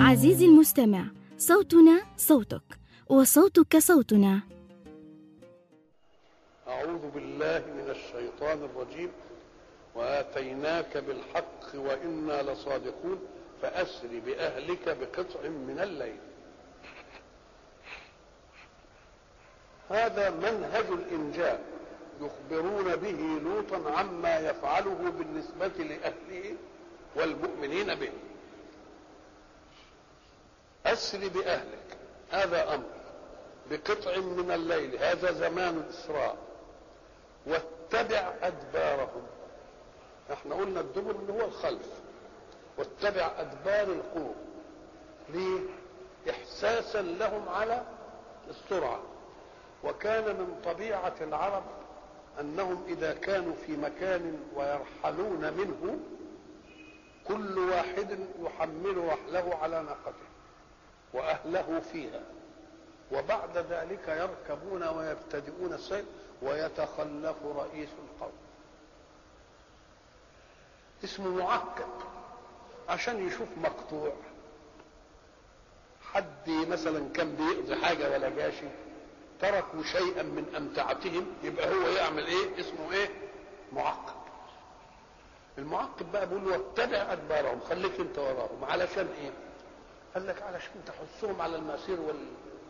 عزيزي المستمع صوتنا صوتك وصوتك صوتنا أعوذ بالله من الشيطان الرجيم وآتيناك بالحق وإنا لصادقون فأسر بأهلك بقطع من الليل هذا منهج الإنجاب يخبرون به لوطا عما يفعله بالنسبة لأهله والمؤمنين به أسر بأهلك هذا أمر بقطع من الليل هذا زمان الإسراء واتبع أدبارهم احنا قلنا الدبر اللي هو الخلف واتبع أدبار القوم ليه؟ إحساسا لهم على السرعة وكان من طبيعة العرب أنهم إذا كانوا في مكان ويرحلون منه كل واحد يحمل رحله على ناقته وأهله فيها وبعد ذلك يركبون ويبتدئون السير ويتخلف رئيس القوم اسمه معقد عشان يشوف مقطوع حد مثلا كان بيقضي حاجة ولا جاشي تركوا شيئا من أمتعتهم يبقى هو يعمل ايه اسمه ايه معقد المعقد بقى بيقول له واتبع أدبارهم خليك انت وراهم علشان ايه قال لك علشان تحثهم على المسير وال...